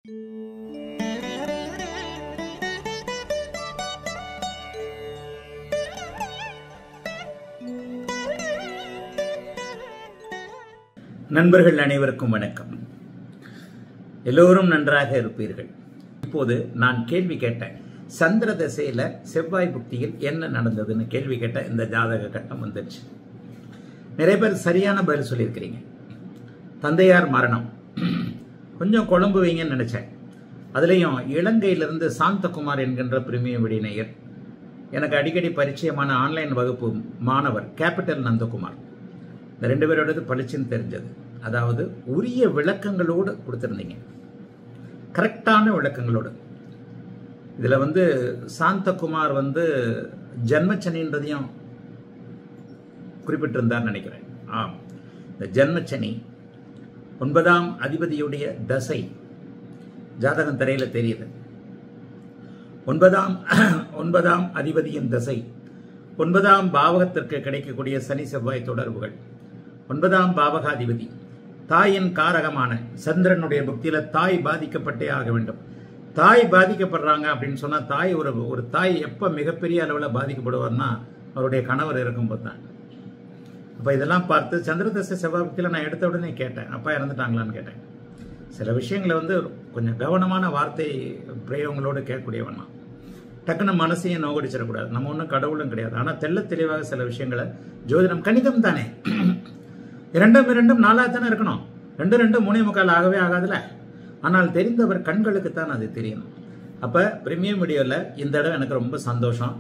நண்பர்கள் அனைவருக்கும் வணக்கம் எல்லோரும் நன்றாக இருப்பீர்கள் இப்போது நான் கேள்வி கேட்டேன் சந்திர திசையில செவ்வாய் புக்தியில் என்ன நடந்ததுன்னு கேள்வி கேட்ட இந்த ஜாதக கட்டம் வந்துருச்சு நிறைய பேர் சரியான பதில் சொல்லியிருக்கிறீங்க தந்தையார் மரணம் கொஞ்சம் குழம்பு வைங்கன்னு நினைச்சேன் அதுலேயும் இலங்கையிலிருந்து சாந்தகுமார் என்கின்ற பிரிமியம் விடிநேயர் எனக்கு அடிக்கடி பரிச்சயமான ஆன்லைன் வகுப்பு மாணவர் கேபிட்டல் நந்தகுமார் இந்த ரெண்டு பேரோடது பளிச்சுன்னு தெரிஞ்சது அதாவது உரிய விளக்கங்களோடு கொடுத்துருந்தீங்க கரெக்டான விளக்கங்களோடு இதில் வந்து சாந்தகுமார் வந்து ஜன்மச்சனின்றதையும் குறிப்பிட்டிருந்தார் நினைக்கிறேன் ஆம் இந்த ஜன்மச்சனி ஒன்பதாம் அதிபதியுடைய தசை ஜாதகம் திரையில் தெரியுது ஒன்பதாம் ஒன்பதாம் அதிபதியின் தசை ஒன்பதாம் பாவகத்திற்கு கிடைக்கக்கூடிய சனி செவ்வாய் தொடர்புகள் ஒன்பதாம் பாவகாதிபதி தாயின் காரகமான சந்திரனுடைய புக்தியில தாய் பாதிக்கப்பட்டே ஆக வேண்டும் தாய் பாதிக்கப்படுறாங்க அப்படின்னு சொன்னா தாய் ஒரு ஒரு தாய் எப்ப மிகப்பெரிய அளவில் பாதிக்கப்படுவார்னா அவருடைய கணவர் இருக்கும்போது தான் அப்ப இதெல்லாம் பார்த்து சந்திரதசை செவ்வாய் புக்தியில நான் எடுத்த உடனே கேட்டேன் அப்பா இறந்துட்டாங்களான்னு கேட்டேன் சில விஷயங்களை வந்து கொஞ்சம் கவனமான வார்த்தை பிரயோகங்களோடு கேட்கக்கூடியவன் நான் டக்குன்னு மனசையும் நோகடிச்சிடக்கூடாது நம்ம ஒன்றும் கடவுளும் கிடையாது ஆனால் தெள்ள தெளிவாக சில விஷயங்களை ஜோதிடம் கணிதம் தானே இரண்டும் இரண்டும் நாலாக தானே இருக்கணும் ரெண்டு ரெண்டு மூணே முக்கால் ஆகவே ஆகாதுல்ல ஆனால் தெரிந்தவர் கண்களுக்கு தான் அது தெரியணும் அப்ப பிரீமியம் வீடியோல இந்த இடம் எனக்கு ரொம்ப சந்தோஷம்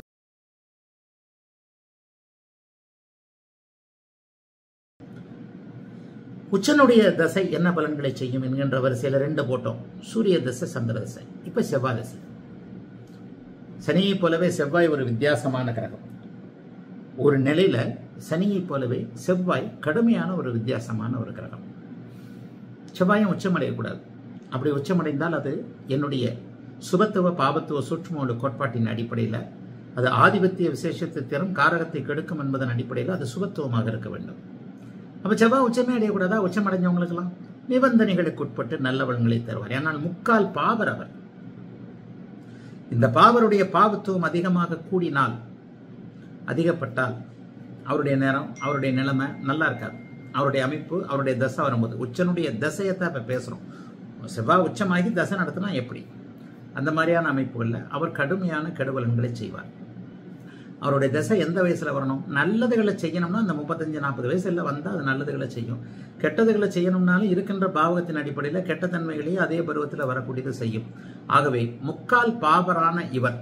உச்சனுடைய தசை என்ன பலன்களை செய்யும் என்கின்ற வரிசையில் ரெண்டு போட்டோம் சூரிய தசை சந்திர தசை இப்ப செவ்வாய் தசை சனியை போலவே செவ்வாய் ஒரு வித்தியாசமான கிரகம் ஒரு நிலையில சனியை போலவே செவ்வாய் கடுமையான ஒரு வித்தியாசமான ஒரு கிரகம் செவ்வாயும் உச்சமடையக்கூடாது அப்படி உச்சமடைந்தால் அது என்னுடைய சுபத்துவ பாபத்துவ சூட்சுமோட கோட்பாட்டின் அடிப்படையில் அது ஆதிபத்திய விசேஷத்தை தரும் காரகத்தை கெடுக்கும் என்பதன் அடிப்படையில் அது சுபத்துவமாக இருக்க வேண்டும் அப்ப செவ்வாய் உச்சமே அடையக்கூடாதா உச்சமடைஞ்சவங்களுக்கெல்லாம் நிபந்தனைகளுக்கு உட்பட்டு நல்ல வளங்களை தருவார் ஏன்னால் முக்கால் பாவர் அவர் இந்த பாவருடைய பாவத்துவம் அதிகமாக கூடினால் அதிகப்பட்டால் அவருடைய நேரம் அவருடைய நிலைமை நல்லா இருக்காது அவருடைய அமைப்பு அவருடைய தசை வரும்போது உச்சனுடைய தசையை தான் இப்போ பேசுகிறோம் செவ்வாய் உச்சமாகி தசை நடத்தினா எப்படி அந்த மாதிரியான அமைப்புகளில் அவர் கடுமையான கெடுபலன்களை செய்வார் அவருடைய தசை எந்த வயசில் வரணும் நல்லதுகளை செய்யணும்னா அந்த முப்பத்தஞ்சு நாற்பது வயசுல வந்தால் அது நல்லதுகளை செய்யும் கெட்டதுகளை செய்யணும்னாலும் இருக்கின்ற பாவகத்தின் அடிப்படையில் கெட்ட தன்மைகளையே அதே பருவத்தில் வரக்கூடியது செய்யும் ஆகவே முக்கால் பாபரான இவர்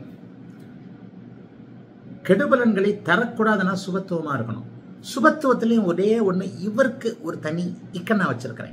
கெடுபலன்களை தரக்கூடாதுன்னா சுபத்துவமா இருக்கணும் சுபத்துவத்திலையும் ஒரே ஒண்ணு இவருக்கு ஒரு தனி இக்கண்ணா வச்சிருக்கிறேன்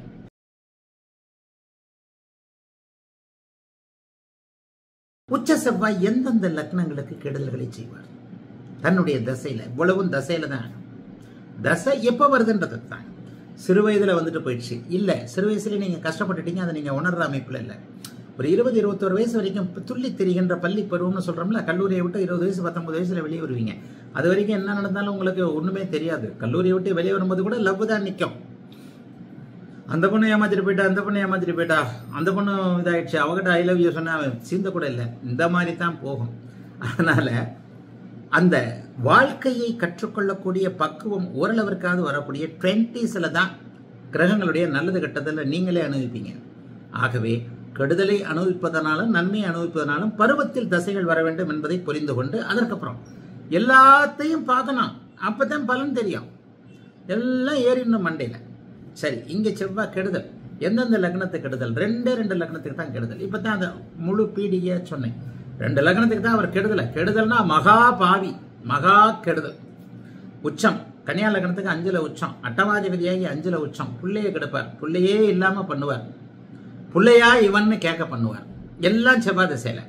உச்ச செவ்வாய் எந்தெந்த லக்னங்களுக்கு கெடுதல்களை செய்வார் தன்னுடைய தசையில இவ்வளவும் தசையில தான் தசை எப்ப வருதுன்றது தான் சிறு வயதுல வந்துட்டு போயிடுச்சு இல்ல சிறு வயசுல நீங்க கஷ்டப்பட்டுட்டீங்க அதை நீங்க உணர்ற அமைப்புல இல்ல ஒரு இருபது இருபத்தோரு வயசு வரைக்கும் துள்ளி திரிகின்ற பள்ளி பருவம்னு சொல்றோம்ல கல்லூரியை விட்டு இருபது வயசு பத்தொன்பது வயசுல வெளியே வருவீங்க அது வரைக்கும் என்ன நடந்தாலும் உங்களுக்கு ஒண்ணுமே தெரியாது கல்லூரியை விட்டு வெளியே வரும்போது கூட லவ் தான் நிற்கும் அந்த பொண்ணு ஏமாத்திட்டு போயிட்டா அந்த பொண்ணு ஏமாத்திட்டு போயிட்டா அந்த பொண்ணு இதாயிடுச்சு அவகிட்ட ஐ லவ் யூ சொன்னா சீந்த கூட இல்லை இந்த மாதிரி தான் போகும் அதனால அந்த வாழ்க்கையை கற்றுக்கொள்ளக்கூடிய பக்குவம் ஓரளவிற்காவது வரக்கூடிய டுவெண்ட்டிஸில் தான் கிரகங்களுடைய நல்லது கெட்டதில் நீங்களே அனுபவிப்பீங்க ஆகவே கெடுதலை அனுபவிப்பதனாலும் நன்மையை அனுபவிப்பதனாலும் பருவத்தில் தசைகள் வர வேண்டும் என்பதை புரிந்து கொண்டு அதற்கப்புறம் எல்லாத்தையும் பார்க்கணும் அப்பதான் பலன் தெரியும் எல்லாம் ஏறிடணும் மண்டையில் சரி இங்கே செவ்வாய் கெடுதல் எந்தெந்த லக்னத்துக்கு கெடுதல் ரெண்டே ரெண்டு லக்னத்துக்கு தான் கெடுதல் இப்போ தான் அந்த முழு பீடியை சொன்னேன் ரெண்டு லக்னத்துக்கு தான் அவர் கெடுதலை கெடுதல்னா மகா பாவி மகா கெடுதல் உச்சம் கன்னியா லக்னத்துக்கு அஞ்சுல உச்சம் அட்டமாதிபதியாகி அஞ்சுல உச்சம் புள்ளைய கெடுப்பார் புள்ளையே இல்லாம பண்ணுவார் புள்ளையா இவன்னு கேட்க பண்ணுவார் எல்லாம் செவ்வாய் திசையில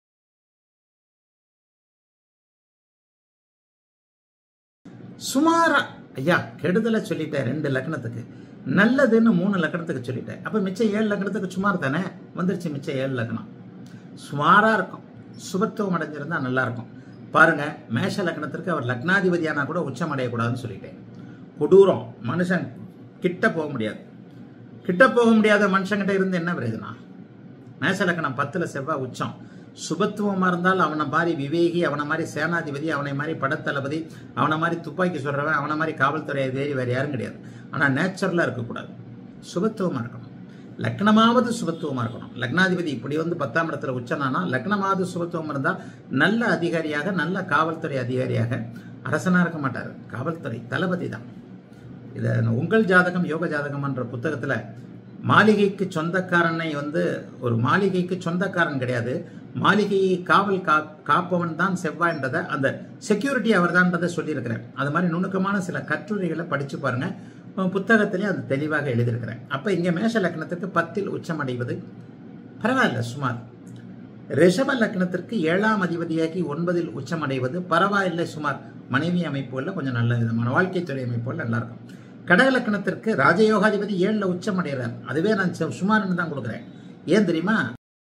சுமாரா ஐயா கெடுதலை சொல்லிட்டேன் ரெண்டு லக்னத்துக்கு நல்லதுன்னு மூணு லக்கணத்துக்கு சொல்லிட்டேன் அப்ப மிச்சம் ஏழு லக்கணத்துக்கு சுமார் தானே வந்துருச்சு மிச்சம் ஏழு லக்கணம் சுமாரா இருக்கும் சுபத்துவம் அடைஞ்சிருந்தா நல்லா இருக்கும் பாருங்க மேஷ லக்னத்திற்கு அவர் லக்னாதிபதியானா கூட உச்சம் அடையக்கூடாதுன்னு சொல்லிட்டேன் கொடூரம் மனுஷன் கிட்ட போக முடியாது கிட்ட போக முடியாத மனுஷங்கிட்ட இருந்து என்ன பிரயோஜனம் மேச லக்னம் பத்துல செவ்வாய் உச்சம் சுபத்துவமா இருந்தால் அவனை மாதிரி விவேகி அவனை மாதிரி சேனாதிபதி அவனை மாதிரி படத்தளபதி அவனை மாதிரி துப்பாக்கி சொல்றவன் அவனை மாதிரி காவல்துறை அதிகாரி வேற யாரும் கிடையாது ஆனா நேச்சுரலா இருக்கக்கூடாது சுபத்துவமா இருக்கணும் லக்னமாவது சுபத்துவமா இருக்கணும் லக்னாதிபதி இப்படி வந்து பத்தாம் இடத்துல உச்சனானா லக்னமாவது சுபத்துவம் இருந்தால் நல்ல அதிகாரியாக நல்ல காவல்துறை அதிகாரியாக அரசனா இருக்க மாட்டார் காவல்துறை தளபதி தான் இதை உங்கள் ஜாதகம் யோக ஜாதகம் என்ற புத்தகத்துல மாளிகைக்கு சொந்தக்காரனை வந்து ஒரு மாளிகைக்கு சொந்தக்காரன் கிடையாது மாளிகையை காவல் கா காப்பவன் தான் செவ்வாய்ன்றதை அந்த செக்யூரிட்டி அவர் தான்றதை சொல்லியிருக்கிறேன் அது மாதிரி நுணுக்கமான சில கட்டுரைகளை படிச்சு பாருங்க புத்தகத்திலே அது தெளிவாக எழுதியிருக்கிறேன் அப்ப இங்க மேஷ லக்னத்துக்கு பத்தில் உச்சம் அடைவது பரவாயில்ல சுமார் ரிஷப லக்னத்திற்கு ஏழாம் அதிபதியாகி ஒன்பதில் உச்சம் அடைவது பரவாயில்லை சுமார் மனைவி அமைப்புகளில் கொஞ்சம் நல்ல விதமான வாழ்க்கை துறை அமைப்புகள் நல்லா இருக்கும் கடக லக்னத்திற்கு ராஜயோகாதிபதி ஏழுல உச்சம் அடைகிறார் அதுவே நான் சு- சுமார்னு தான் கொடுக்குறேன் ஏன் தெரியுமா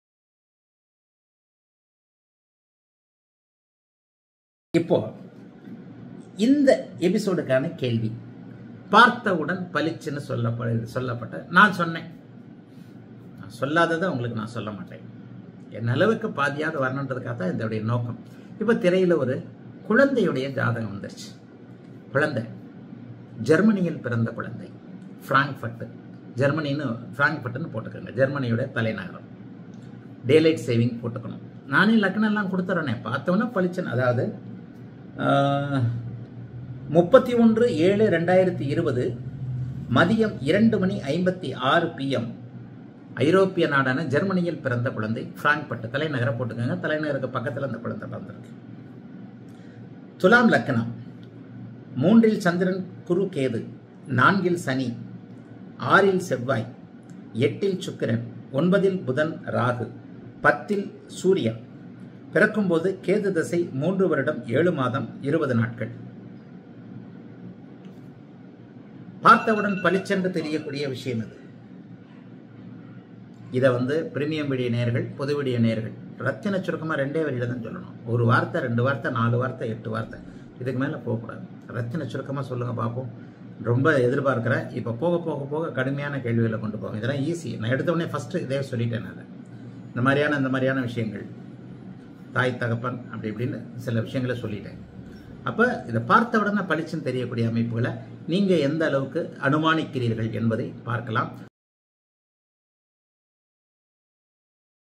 இப்போ இந்த எபிசோடுக்கான கேள்வி பார்த்தவுடன் பளிச்சுன்னு சொல்லப்பட சொல்லப்பட்ட நான் சொன்னேன் நான் சொல்லாததை உங்களுக்கு நான் சொல்ல மாட்டேன் என் அளவுக்கு பாதியாவது வரணுன்றதுக்காக தான் இதோடைய நோக்கம் இப்போ திரையில் ஒரு குழந்தையுடைய ஜாதகம் வந்துருச்சு குழந்தை ஜெர்மனியில் பிறந்த குழந்தை ஃப்ராங்க்ஃபர்ட் ஜெர்மனின்னு ஃப்ராங்க்ஃபர்ட்னு போட்டுக்கோங்க ஜெர்மனியோட தலைநகரம் டேலைட் சேவிங் போட்டுக்கணும் நானே லக்னம் எல்லாம் கொடுத்துறேனே பார்த்தோன்னே பளிச்சன் அதாவது முப்பத்தி ஒன்று ஏழு ரெண்டாயிரத்தி இருபது மதியம் இரண்டு மணி ஐம்பத்தி ஆறு பிஎம் ஐரோப்பிய நாடான ஜெர்மனியில் பிறந்த குழந்தை பிராங்க்பர்ட் தலைநகரை போட்டுக்கோங்க தலைநகருக்கு பக்கத்தில் அந்த குழந்தை பிறந்திருக்கு துலாம் லக்னம் மூன்றில் சந்திரன் குரு கேது நான்கில் சனி ஆறில் செவ்வாய் எட்டில் சுக்கிரன் ஒன்பதில் புதன் ராகு பத்தில் சூரியன் பிறக்கும்போது கேது தசை மூன்று வருடம் ஏழு மாதம் இருபது நாட்கள் பார்த்தவுடன் பளிச்சென்று தெரியக்கூடிய விஷயம் இது இதை வந்து பிரீமியம் வீடியோ நேர்கள் பொது வீடியோ நேர்கள் ரத்தின சுருக்கமாக ரெண்டே வரியில தான் சொல்லணும் ஒரு வார்த்தை ரெண்டு வார்த்தை நாலு வார்த்தை எட்டு வார்த்தை இதுக்கு மேலே போகக்கூடாது ரத்தின சுருக்கமாக சொல்லுங்கள் பார்ப்போம் ரொம்ப எதிர்பார்க்குறேன் இப்போ போக போக போக கடுமையான கேள்விகளை கொண்டு போகும் இதெல்லாம் ஈஸி நான் எடுத்த உடனே ஃபஸ்ட்டு இதே சொல்லிட்டேன் நான் இந்த மாதிரியான இந்த மாதிரியான விஷயங்கள் தாய் தகப்பன் அப்படி இப்படின்னு சில விஷயங்களை சொல்லிட்டேன் அப்போ இதை பார்த்த உடனே பளிச்சுன்னு தெரியக்கூடிய அமைப்புகளை நீங்கள் எந்த அளவுக்கு அனுமானிக்கிறீர்கள் என்பதை பார்க்கலாம்